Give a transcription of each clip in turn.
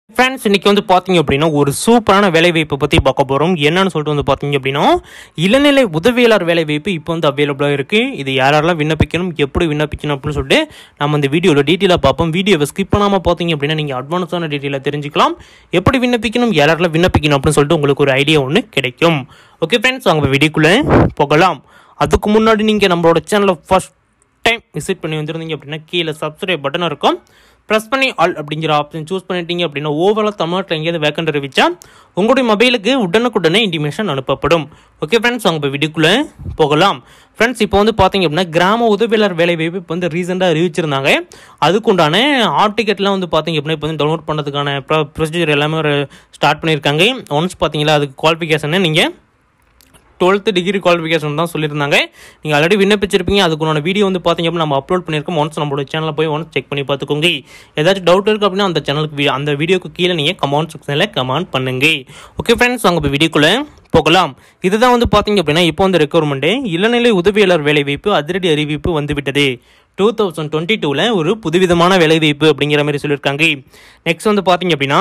friends இன்னைக்கு வந்து பார்த்தீங்க அப்படின்னா ஒரு சூப்பரான வேலைவாய்ப்பை பற்றி பார்க்க போகிறோம் என்னன்னு சொல்லிட்டு வந்து பார்த்தீங்க அப்படின்னா இளநிலை உதவியாளர் வேலைவாய்ப்பு இப்போ வந்து அவைலபிளாக இருக்குது இது யாரெல்லாம் விண்ணப்பிக்கணும் எப்படி விண்ணப்பிக்கணும் அப்படின்னு சொல்லிட்டு நம்ம இந்த வீடியோவில் டீட்டெயிலாக பார்ப்போம் வீடியோவை ஸ்கிப் பண்ணாமல் பார்த்தீங்க அப்படின்னா நீங்கள் அட்வான்ஸான டீட்டெயிலாக தெரிஞ்சுக்கலாம் எப்படி விண்ணப்பிக்கணும் யாரெல்லாம் விண்ணப்பிக்கணும் அப்படின்னு சொல்லிட்டு உங்களுக்கு ஒரு ஐடியா ஒன்று கிடைக்கும் ஓகே ஃப்ரெண்ட்ஸ் அவங்க வீடியோக்குள்ளே போகலாம் அதுக்கு முன்னாடி நீங்கள் நம்மளோட சேனலை ஃபஸ்ட் டைம் விசிட் பண்ணி வந்திருந்தீங்க அப்படின்னா கீழே சப்ஸ்கிரைப் பட்டன் இருக்கும் ப்ரெஸ் பண்ணி ஆல் அப்படிங்கிற ஆப்ஷன் சூஸ் பண்ணிட்டீங்க அப்படின்னா ஓவரால் தமிழ்நாட்டில் எங்கேயாவது வேக்கண்ட் அறிவிச்சா உங்களுடைய மொபைலுக்கு உடனுக்குடனே இன்டிமேஷன் அனுப்பப்படும் ஓகே ஃப்ரெண்ட்ஸ் அவங்க வீடியோக்குள்ளே போகலாம் ஃப்ரெண்ட்ஸ் இப்போ வந்து பார்த்தீங்க அப்படின்னா கிராம உதவியாளர் வேலைவாய்ப்பு இப்போ வந்து ரீசெண்டாக அறிவிச்சிருந்தாங்க அதுக்குண்டான ஆட் டிக்கெட்லாம் வந்து பார்த்தீங்க அப்படின்னா இப்போ வந்து டவுன்லோட் பண்ணுறதுக்கான ப்ரொசீஜர் எல்லாமே ஒரு ஸ்டார்ட் பண்ணியிருக்காங்க ஒன்ஸ் பார்த்தீங்களா அதுக்கு குவாலிஃபிகேஷனை நீங்கள் டுவெல்த்து டிகிரி குவாலிஃபிகேஷன் தான் சொல்லியிருந்தாங்க நீங்கள் ஆல்ரெடி விண்ணப்பிச்சிருப்பீங்க அதுக்குண்டான வீடியோ வந்து பார்த்தீங்க அப்படின்னா நம்ம அப்லோட் பண்ணியிருக்கோம் ஒன்ஸ் நம்மளோட சேனலில் போய் ஒன்ஸ் செக் பண்ணி பார்த்துக்கோங்க ஏதாச்சும் டவுட் இருக்குது அப்படின்னா அந்த சேனலுக்கு வி- அந்த வீடியோக்கு கீழே நீங்கள் கமெண்ட் செக்ஷனில் கமெண்ட் பண்ணுங்க ஓகே ஃப்ரெண்ட்ஸ் அங்கே இப்போ வீடியோக்குள்ளே போகலாம் இதுதான் வந்து பார்த்தீங்க அப்படின்னா இப்போ வந்து ரெக்குவயர்மெண்ட்டு இளநிலை உதவியாளர் வேலைவாய்ப்பு அதிரடி அறிவிப்பு வந்துவிட்டது டூ தௌசண்ட் டுவெண்ட்டி டூவில் ஒரு புதுவிதமான வேலைவாய்ப்பு அப்படிங்கிற மாதிரி சொல்லியிருக்காங்க நெக்ஸ்ட் வந்து பார்த்தீங்க அப்படின்னா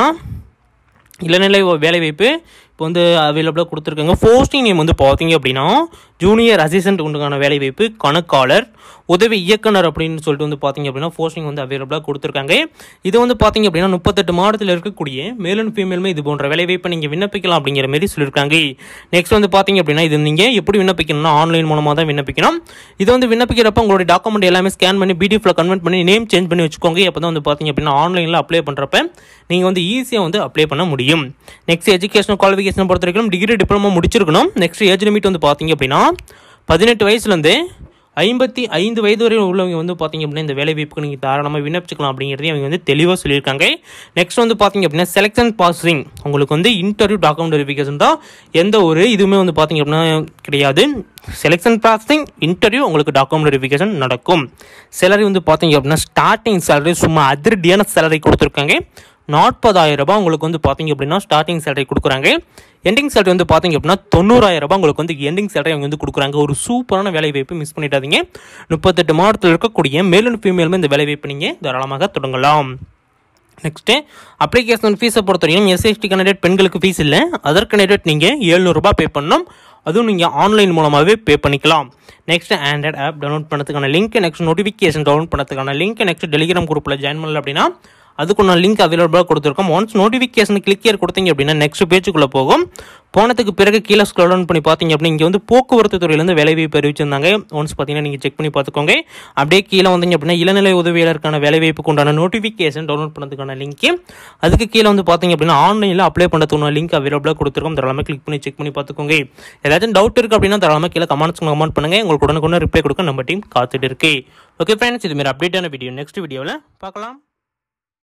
இளநிலை வேலைவாய்ப்பு இப்போ வந்து அவைலபிளாக கொடுத்துருக்காங்க போஸ்டிங் நேம் வந்து பார்த்தீங்க அப்படின்னா ஜூனியர் அசிஸ்டன்ட் உண்டுக்கான வேலைவாய்ப்பு கணக்காளர் உதவி இயக்குனர் அப்படின்னு சொல்லிட்டு வந்து பார்த்தீங்க அப்படின்னா போஸ்டிங் வந்து அவைலபிளாக கொடுத்துருக்காங்க இது வந்து பார்த்தீங்க அப்படின்னா முப்பத்தெட்டு மாவட்டத்தில் இருக்கக்கூடிய மேல் அண்ட் ஃபீமேலுமே இது போன்ற வேலைவாய்ப்பை நீங்கள் விண்ணப்பிக்கலாம் அப்படிங்கிற மாதிரி சொல்லியிருக்காங்க நெக்ஸ்ட் வந்து பார்த்தீங்க அப்படின்னா இது நீங்கள் எப்படி விண்ணப்பிக்கணும்னா ஆன்லைன் மூலமாக தான் விண்ணப்பிக்கணும் இது வந்து விண்ணப்பிக்கிறப்ப உங்களுடைய டாக்குமெண்ட் எல்லாமே ஸ்கேன் பண்ணி பிடிஎஃப்ல கன்வெர்ட் பண்ணி நேம் சேஞ்ச் பண்ணி வச்சுக்கோங்க அப்போ தான் வந்து பார்த்தீங்க அப்படின்னா ஆன்லைனில் அப்ளை பண்ணுறப்ப நீங்கள் வந்து ஈஸியாக வந்து அப்ளை பண்ண முடியும் நெக்ஸ்ட் எஜுகேஷனல் குவாலிஃபிகேஷன் பொறுத்த வரைக்கும் டிகிரி டிப்ளமோ முடிச்சிருக்கணும் நெக்ஸ்ட் ஏஜ் லிமிட் வந்து பார்த்தீங்க அப்படின்னா பதினெட்டு வயசுலேருந்து ஐம்பத்தி ஐந்து வயது வரை உள்ளவங்க வந்து பார்த்தீங்க அப்படின்னா இந்த வேலை வாய்ப்புக்கு நீங்கள் தாராளமாக விண்ணப்பிச்சுக்கலாம் அப்படிங்கிறதையும் அவங்க வந்து தெளிவாக சொல்லியிருக்காங்க நெக்ஸ்ட் வந்து பார்த்தீங்க அப்படின்னா செலெக்ஷன் பாசிங் உங்களுக்கு வந்து இன்டர்வியூ டாக்குமெண்ட் வெரிஃபிகேஷன் தான் எந்த ஒரு இதுவுமே வந்து பார்த்தீங்க அப்படின்னா கிடையாது செலெக்ஷன் பாசிங் இன்டர்வியூ உங்களுக்கு டாக்குமெண்ட் வெரிஃபிகேஷன் நடக்கும் சேலரி வந்து பார்த்தீங்க அப்படின்னா ஸ்டார்டிங் சேலரி சும்மா அதிரடியான சேலரி கொடுத்துருக்காங்க நாற்பதாயிரம் ரூபாய் உங்களுக்கு வந்து பார்த்தீங்க அப்படின்னா ஸ்டார்டிங் சேலரி கொடுக்குறாங்க எண்டிங் சேலரி வந்து பார்த்தீங்க அப்படின்னா தொண்ணூறாயிரம் ரூபாய் உங்களுக்கு வந்து எண்டிங் சேலரி அவங்க வந்து கொடுக்குறாங்க ஒரு சூப்பரான வேலை வாய்ப்பு மிஸ் பண்ணிடாதீங்க முப்பத்தெட்டு மாவட்டத்தில் இருக்கக்கூடிய மேல் அண்ட் ஃபீமேலுமே இந்த வேலை வாய்ப்பு நீங்கள் தாராளமாக தொடங்கலாம் நெக்ஸ்ட்டு அப்ளிகேஷன் ஃபீஸை பொறுத்தவரைக்கும் எஸ்எஸ்டி கேண்டிடேட் பெண்களுக்கு ஃபீஸ் இல்லை அதர் கேண்டிடேட் நீங்கள் எழுநூறுபா பே பண்ணணும் அதுவும் நீங்கள் ஆன்லைன் மூலமாகவே பே பண்ணிக்கலாம் நெக்ஸ்ட் ஆண்ட்ராய்ட் ஆப் டவுன்லோட் பண்ணதுக்கான லிங்க் நெக்ஸ்ட் நோட்டிஃபிகேஷன் டவுன்லோட் பண்ணதுக்கான லிங்க் நெக்ஸ்ட் டெலிகிராம் குரூப்பில் ஜாயின் பண்ணல அப்படின்னா அதுக்கு நான் லிங்க் அவைலபிளாக கொடுத்துருக்கோம் ஒன்ஸ் நோட்டிஃபிகேஷன் கிளிக் here கொடுத்தீங்க அப்படின்னா நெக்ஸ்ட் பேஜுக்குள்ளே போகும் போனதுக்கு பிறகு கீழே ஸ்க்ரோல் டவுன் பண்ணி பார்த்தீங்க அப்படின்னா இங்கே வந்து போக்குவரத்து துறையிலேருந்து வேலைவாய்ப்பு அறிவிச்சிருந்தாங்க ஒன்ஸ் பார்த்தீங்கன்னா நீங்கள் செக் பண்ணி பார்த்துக்கோங்க அப்படியே கீழே வந்தீங்க அப்படின்னா இளநிலை உதவியாளருக்கான வேலைவாய்ப்புக்கு உண்டான நோட்டிஃபிகேஷன் டவுன்லோட் பண்ணதுக்கான லிங்க் அதுக்கு கீழே வந்து பார்த்தீங்க அப்படின்னா ஆன்லைனில் அப்ளை பண்ணுறதுக்கான லிங்க் அவைலபிளாக கொடுத்துருக்கோம் தாராளமாக கிளிக் பண்ணி செக் பண்ணி பார்த்துக்கோங்க ஏதாச்சும் டவுட் இருக்குது அப்படின்னா தாராளமாக கீழே கமெண்ட்ஸ் கமெண்ட் பண்ணுங்கள் உங்களுக்கு உடனுக்குடனே ரிப்ளை கொடுக்க நம்ம டீம் காத்துட்டு இருக்கு ஓகே ஃப்ரெண்ட்ஸ் இதுமாரி அப்டேட்டான வீடியோ நெக்ஸ்ட் வீடியோவில் பார்க்கலாம்